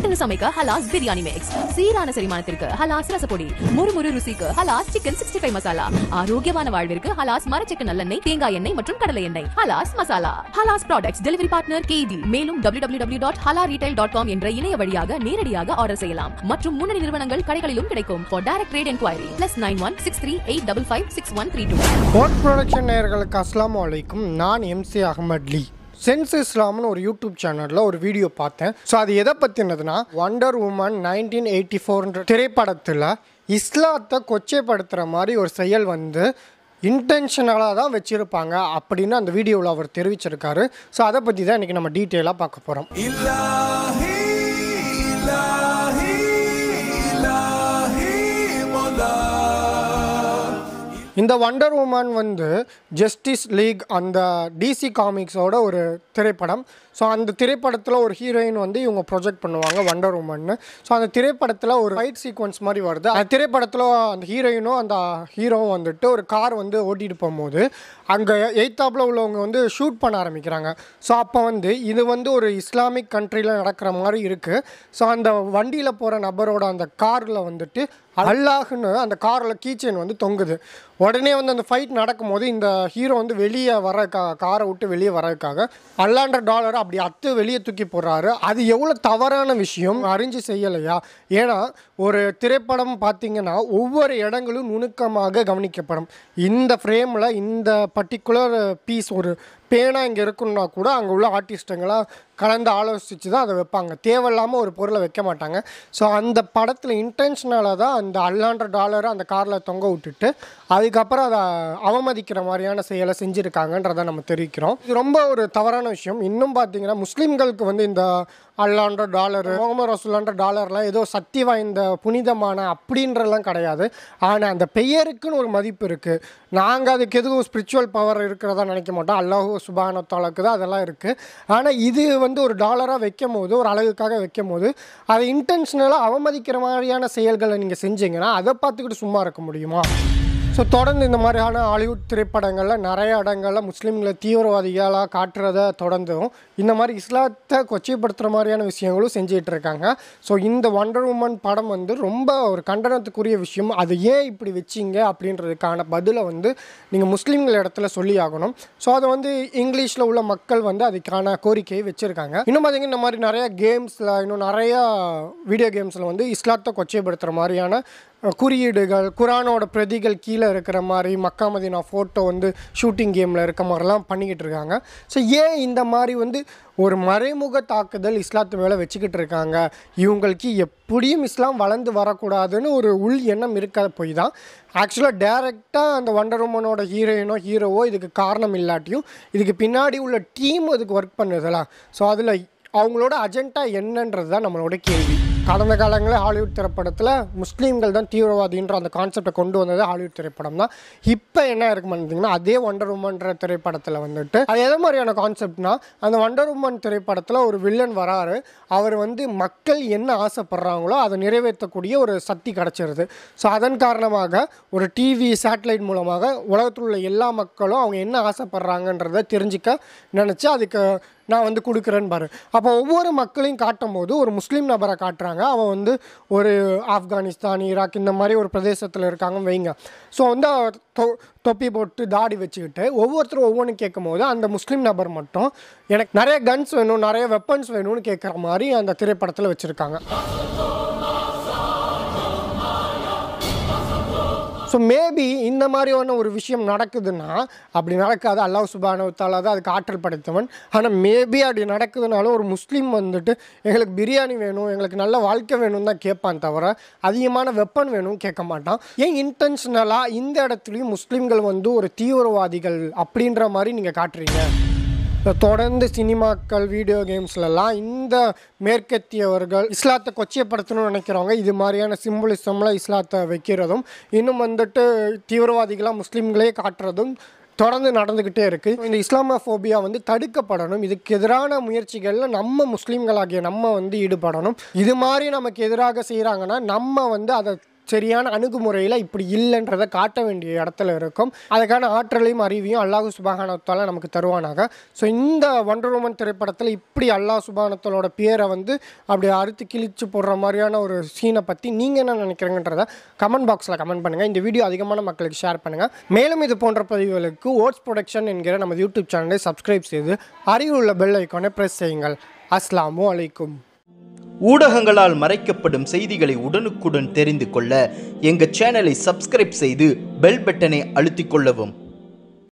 சட்டுன்னு சமைக்க ஹலாஸ் பிரியாணி மிக்ஸ் சீரான செரிமானத்திற்கு ஹலாஸ் ரசப்பொடி முறுமுறு ருசிக்கு Hala's chicken sixty five masala ஆரோக்கியமான வாழ்விற்கு ஹலாஸ் மரச்செக்கு நல்லெண்ணெய் தேங்காய் எண்ணெய் மற்றும் கடலை எண்ணெய் Hala's masala Hala's products delivery partner கேடி மேலும் www.halaretail.com dot Hala retail dot com என்ற இணைய வழியாக நேரடியாக ஆர்டர் செய்யலாம் மற்றும் முன்னணி நிறுவனங்கள் கடைகளிலும் கிடைக்கும் for direct trade enquiry plus nine one six three eight double five six one three two போட் ப்ரொடக்ஷன் நேயர்களுக்கு அஸ்ஸலாமு அலைக்கும் நான் எம்சி அகமட் லீ சென்ஸ் இஸ்லாம்னு ஒரு யூடியூப் சேனலில் ஒரு வீடியோ பார்த்தேன் ஸோ அது எதை பற்றினதுன்னா வண்டர் உமன் நைன்டீன் எயிட்டி ஃபோர்ன்ற திரைப்படத்தில் இஸ்லாத்தை கொச்சைப்படுத்துகிற மாதிரி ஒரு செயல் வந்து இன்டென்ஷனலாக தான் வச்சுருப்பாங்க அப்படின்னு அந்த வீடியோவில் அவர் தெரிவிச்சிருக்காரு ஸோ அதை பற்றி தான் இன்றைக்கி நம்ம டீட்டெயிலாக பார்க்க போகிறோம் إلهي إلهي إلهي مولا இந்த வண்டர் உமன் வந்து ஜஸ்டிஸ் லீக் அந்த டிசி காமிக்ஸோட ஒரு திரைப்படம் ஸோ அந்த திரைப்படத்தில் ஒரு ஹீரோயின் வந்து இவங்க ப்ரொஜெக்ட் பண்ணுவாங்க வண்டர் உமன்னு ஸோ அந்த திரைப்படத்தில் ஒரு ஃபைட் சீக்வன்ஸ் மாதிரி வருது அந்த திரைப்படத்தில் அந்த ஹீரோயினும் அந்த ஹீரோவும் வந்துட்டு ஒரு கார் வந்து ஓட்டிகிட்டு போகும்போது அங்கே எய்த்தாப்பில் உள்ளவங்க வந்து ஷூட் பண்ண ஆரம்பிக்கிறாங்க ஸோ அப்போ வந்து இது வந்து ஒரு இஸ்லாமிக் கண்ட்ரியில் நடக்கிற மாதிரி இருக்குது ஸோ அந்த வண்டியில் போகிற நபரோட அந்த காரில் வந்துட்டு அல்லாஹ்னு அந்த காரில் கீச்சைன் வந்து தொங்குது உடனே வந்து அந்த ஃபைட் நடக்கும்போது இந்த ஹீரோ வந்து வெளியே வர காரை விட்டு வெளியே வரதுக்காக அல்லாண்ட டாலரை அப்படி அத்து வெளியே தூக்கி போடுறாரு அது எவ்வளோ தவறான விஷயம் அறிஞ்சு செய்யலையா ஏன்னா ஒரு திரைப்படம் பார்த்தீங்கன்னா ஒவ்வொரு இடங்களும் நுணுக்கமாக கவனிக்கப்படும் இந்த ஃப்ரேமில் இந்த பர்டிகுலர் பீஸ் ஒரு பேனா இங்கே இருக்குன்னா கூட அங்கே உள்ள ஆர்டிஸ்ட்டுங்களாம் கலந்து ஆலோசித்து தான் அதை வைப்பாங்க தேவையில்லாமல் ஒரு பொருளை வைக்க மாட்டாங்க ஸோ அந்த படத்தில் இன்டென்ஷனலாக தான் அந்த அல்லாண்ட டாலரை அந்த காரில் தொங்க விட்டுட்டு அதுக்கப்புறம் அதை அவமதிக்கிற மாதிரியான செயலை செஞ்சுருக்காங்கன்றதை நம்ம தெரிவிக்கிறோம் இது ரொம்ப ஒரு தவறான விஷயம் இன்னும் பார்த்தீங்கன்னா முஸ்லீம்களுக்கு வந்து இந்த அல்லாண்ட டாலரு முகமது ரசூல்லான்ற டாலர்லாம் ஏதோ சக்தி வாய்ந்த புனிதமான அப்படின்றலாம் கிடையாது ஆனால் அந்த பெயருக்குன்னு ஒரு மதிப்பு இருக்குது நாங்கள் அதுக்கு எதுவும் ஸ்பிரிச்சுவல் பவர் இருக்கிறதா நினைக்க மாட்டோம் அல்லாஹூ சுபானத்தாலுக்கு தான் அதெல்லாம் இருக்குது ஆனால் இது வந்து ஒரு டாலராக வைக்கும் போது ஒரு அழகுக்காக வைக்கும் போது அதை இன்டென்ஷனலாக அவமதிக்கிற மாதிரியான செயல்களை நீங்கள் செஞ்சீங்கன்னா அதை பார்த்துக்கிட்டு சும்மா இருக்க முடியுமா ஸோ தொடர்ந்து இந்த மாதிரியான ஹாலிவுட் திரைப்படங்களில் நிறைய இடங்களில் முஸ்லீம்களை தீவிரவாதிகளாக காட்டுறத தொடர்ந்தும் இந்த மாதிரி இஸ்லாத்தை கொச்சைப்படுத்துகிற மாதிரியான விஷயங்களும் செஞ்சிட்டு இருக்காங்க ஸோ இந்த வண்டர் உமன் படம் வந்து ரொம்ப ஒரு கண்டனத்துக்குரிய விஷயம் அது ஏன் இப்படி வச்சிங்க அப்படின்றதுக்கான பதிலை வந்து நீங்கள் முஸ்லீம்கள் இடத்துல சொல்லி ஆகணும் ஸோ அதை வந்து இங்கிலீஷில் உள்ள மக்கள் வந்து அதுக்கான கோரிக்கையை வச்சுருக்காங்க இன்னும் பார்த்தீங்கன்னா இந்த மாதிரி நிறைய கேம்ஸில் இன்னும் நிறையா வீடியோ கேம்ஸில் வந்து இஸ்லாத்தை கொச்சைப்படுத்துகிற மாதிரியான குறியீடுகள் குரானோட பிரதிகள் கீழே இருக்கிற மாதிரி மக்கா மதினா ஃபோட்டோ வந்து ஷூட்டிங் கேமில் இருக்க மாதிரிலாம் பண்ணிக்கிட்டு இருக்காங்க ஸோ ஏன் இந்த மாதிரி வந்து ஒரு மறைமுக தாக்குதல் இஸ்லாத்து மேலே வச்சுக்கிட்டு இருக்காங்க இவங்களுக்கு எப்படியும் இஸ்லாம் வளர்ந்து வரக்கூடாதுன்னு ஒரு உள் எண்ணம் இருக்காத போய் தான் ஆக்சுவலாக டேரெக்டாக அந்த வண்டர் உமனோட ஹீரோயினோ ஹீரோவோ இதுக்கு காரணம் இல்லாட்டியும் இதுக்கு பின்னாடி உள்ள டீம் இதுக்கு ஒர்க் பண்ணுதலாம் ஸோ அதில் அவங்களோட அஜெண்டா என்னன்றது தான் நம்மளோட கேள்வி கடந்த காலங்களில் ஹாலிவுட் திரைப்படத்தில் முஸ்லீம்கள் தான் தீவிரவாதின்ற அந்த கான்செப்டை கொண்டு வந்தது ஹாலிவுட் திரைப்படம் தான் இப்போ என்ன இருக்கு பார்த்தீங்கன்னா அதே வண்டர் உமன்ற திரைப்படத்தில் வந்துட்டு அது எது மாதிரியான கான்செப்ட்னா அந்த வண்டர் உமன் திரைப்படத்தில் ஒரு வில்லன் வராரு அவர் வந்து மக்கள் என்ன ஆசைப்படுறாங்களோ அதை நிறைவேற்றக்கூடிய ஒரு சக்தி கிடச்சிருது ஸோ அதன் காரணமாக ஒரு டிவி சேட்டலைட் மூலமாக உலகத்தில் உள்ள எல்லா மக்களும் அவங்க என்ன ஆசைப்படுறாங்கன்றதை தெரிஞ்சுக்க நினச்சி அதுக்கு நான் வந்து கொடுக்குறேன்னு பாரு அப்போ ஒவ்வொரு மக்களையும் காட்டும் போது ஒரு முஸ்லீம் நபரை காட்டுறாங்க அவன் வந்து ஒரு ஆப்கானிஸ்தான் ஈராக் இந்த மாதிரி ஒரு பிரதேசத்தில் இருக்காங்கன்னு வைங்க ஸோ வந்து அவர் தொ தொப்பி போட்டு தாடி வச்சுக்கிட்டு ஒவ்வொருத்தரும் ஒவ்வொன்றும் கேட்கும் போது அந்த முஸ்லீம் நபர் மட்டும் எனக்கு நிறைய கன்ஸ் வேணும் நிறைய வெப்பன்ஸ் வேணும்னு கேட்குற மாதிரி அந்த திரைப்படத்தில் வச்சுருக்காங்க ஸோ மேபி இந்த மாதிரியான ஒரு விஷயம் நடக்குதுன்னா அப்படி நடக்காது அல்லாஹ் சுபானவத்தால தான் அதுக்கு ஆற்றல் படைத்தவன் ஆனால் மேபி அப்படி நடக்குதுனாலும் ஒரு முஸ்லீம் வந்துட்டு எங்களுக்கு பிரியாணி வேணும் எங்களுக்கு நல்ல வாழ்க்கை வேணும் தான் கேட்பான் தவிர அதிகமான வெப்பன் வேணும் கேட்க மாட்டான் ஏன் இன்டென்ஷனலாக இந்த இடத்துலையும் முஸ்லீம்கள் வந்து ஒரு தீவிரவாதிகள் அப்படின்ற மாதிரி நீங்கள் காட்டுறீங்க இப்போ தொடர்ந்து சினிமாக்கள் வீடியோ கேம்ஸ்லலாம் இந்த மேற்கத்தியவர்கள் இஸ்லாத்தை கொச்சைப்படுத்தணும்னு நினைக்கிறவங்க இது மாதிரியான சிம்பிளிசம்லாம் இஸ்லாத்தை வைக்கிறதும் இன்னும் வந்துட்டு தீவிரவாதிகளாக முஸ்லீம்களே காட்டுறதும் தொடர்ந்து நடந்துக்கிட்டே இருக்குது இந்த இஸ்லாமோஃபோபியா வந்து தடுக்கப்படணும் இதுக்கு எதிரான முயற்சிகளில் நம்ம முஸ்லீம்களாகிய நம்ம வந்து ஈடுபடணும் இது மாதிரி நமக்கு எதிராக செய்கிறாங்கன்னா நம்ம வந்து அதை சரியான அணுகுமுறையில் இப்படி இல்லைன்றதை காட்ட வேண்டிய இடத்துல இருக்கும் அதுக்கான ஆற்றலையும் அறிவையும் அல்லாஹு சுபானத்தால நமக்கு தருவானாக ஸோ இந்த ஒண்டர் உமன் திரைப்படத்தில் இப்படி அல்லாஹ் சுபானத்தலோட பேரை வந்து அப்படி அறுத்து கிழிச்சு போடுற மாதிரியான ஒரு சீனை பற்றி நீங்கள் என்ன நினைக்கிறீங்கன்றத கமெண்ட் பாக்ஸில் கமெண்ட் பண்ணுங்கள் இந்த வீடியோ அதிகமான மக்களுக்கு ஷேர் பண்ணுங்கள் மேலும் இது போன்ற பதிவுகளுக்கு ஓட்ஸ் ப்ரொடக்ஷன் என்கிற நம்ம யூடியூப் சேனலை சப்ஸ்கிரைப் செய்து அருகில் உள்ள பெல் ஐக்கானை ப்ரெஸ் செய்யுங்கள் அஸ்லாமு அலைக்கும் ஊடகங்களால் மறைக்கப்படும் செய்திகளை உடனுக்குடன் தெரிந்து கொள்ள எங்க சேனலை சப்ஸ்கிரைப் செய்து பெல் பட்டனை அழுத்திக் கொள்ளவும்